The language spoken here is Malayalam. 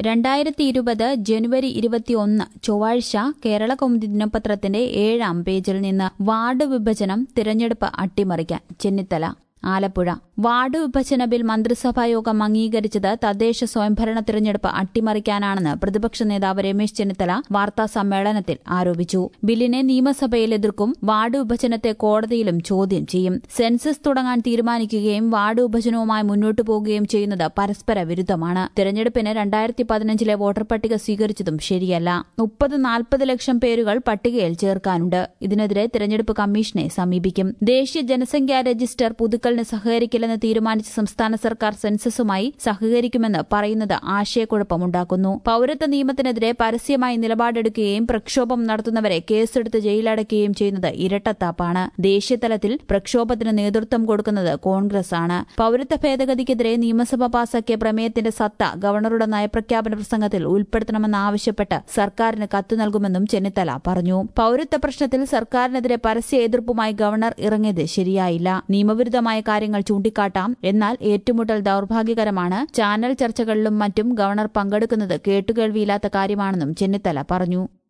രണ്ടായിരത്തി ഇരുപത് ജനുവരി ഇരുപത്തിയൊന്ന് ചൊവ്വാഴ്ച കേരള കൗമുദി ദിനപത്രത്തിന്റെ ഏഴാം പേജിൽ നിന്ന് വാർഡ് വിഭജനം തിരഞ്ഞെടുപ്പ് അട്ടിമറിക്കാൻ ചെന്നിത്തല ആലപ്പുഴ വാർഡ് വിഭജന ബിൽ മന്ത്രിസഭായോഗം അംഗീകരിച്ചത് തദ്ദേശ സ്വയംഭരണ തിരഞ്ഞെടുപ്പ് അട്ടിമറിക്കാനാണെന്ന് പ്രതിപക്ഷ നേതാവ് രമേശ് ചെന്നിത്തല വാർത്താ സമ്മേളനത്തിൽ ആരോപിച്ചു ബില്ലിനെ നിയമസഭയിൽ എതിർക്കും വാർഡ് വിഭജനത്തെ കോടതിയിലും ചോദ്യം ചെയ്യും സെൻസസ് തുടങ്ങാൻ തീരുമാനിക്കുകയും വാർഡ് വിഭജനവുമായി മുന്നോട്ടു പോകുകയും ചെയ്യുന്നത് പരസ്പര വിരുദ്ധമാണ് തിരഞ്ഞെടുപ്പിന് രണ്ടായിരത്തി പതിനഞ്ചിലെ വോട്ടർ പട്ടിക സ്വീകരിച്ചതും ശരിയല്ല മുപ്പത് നാൽപ്പത് ലക്ഷം പേരുകൾ പട്ടികയിൽ ചേർക്കാനുണ്ട് ഇതിനെതിരെ തിരഞ്ഞെടുപ്പ് കമ്മീഷനെ സമീപിക്കും ദേശീയ ജനസംഖ്യാ രജിസ്റ്റർ പുതുക്കലിന് സഹകരിക്കില്ലെന്ന് തീരുമാനിച്ച സംസ്ഥാന സർക്കാർ സെൻസസുമായി സഹകരിക്കുമെന്ന് പറയുന്നത് ആശയക്കുഴപ്പമുണ്ടാക്കുന്നു പൌരത്വ നിയമത്തിനെതിരെ പരസ്യമായി നിലപാടെടുക്കുകയും പ്രക്ഷോഭം നടത്തുന്നവരെ കേസെടുത്ത് ജയിലടയ്ക്കുകയും ചെയ്യുന്നത് ഇരട്ടത്താപ്പാണ് ദേശീയതലത്തിൽ പ്രക്ഷോഭത്തിന് നേതൃത്വം കൊടുക്കുന്നത് കോൺഗ്രസ് ആണ് പൌരത്വ ഭേദഗതിക്കെതിരെ നിയമസഭ പാസാക്കിയ പ്രമേയത്തിന്റെ സത്ത ഗവർണറുടെ നയപ്രഖ്യാപന പ്രസംഗത്തിൽ ഉൾപ്പെടുത്തണമെന്നാവശ്യപ്പെട്ട് സർക്കാരിന് കത്ത് നൽകുമെന്നും ചെന്നിത്തല പറഞ്ഞു പൌരത്വ പ്രശ്നത്തിൽ സർക്കാരിനെതിരെ പരസ്യ എതിർപ്പുമായി ഗവർണർ ഇറങ്ങിയത് ശരിയായില്ല നിയമവിരുദ്ധമായ കാര്യങ്ങൾ ചൂണ്ടിക്കാട്ടാം എന്നാൽ ഏറ്റുമുട്ടൽ ദൌർഭാഗ്യകരമാണ് ചാനൽ ചർച്ചകളിലും മറ്റും ഗവർണർ പങ്കെടുക്കുന്നത് കേട്ടുകേൾവിയില്ലാത്ത കാര്യമാണെന്നും ചെന്നിത്തല പറഞ്ഞു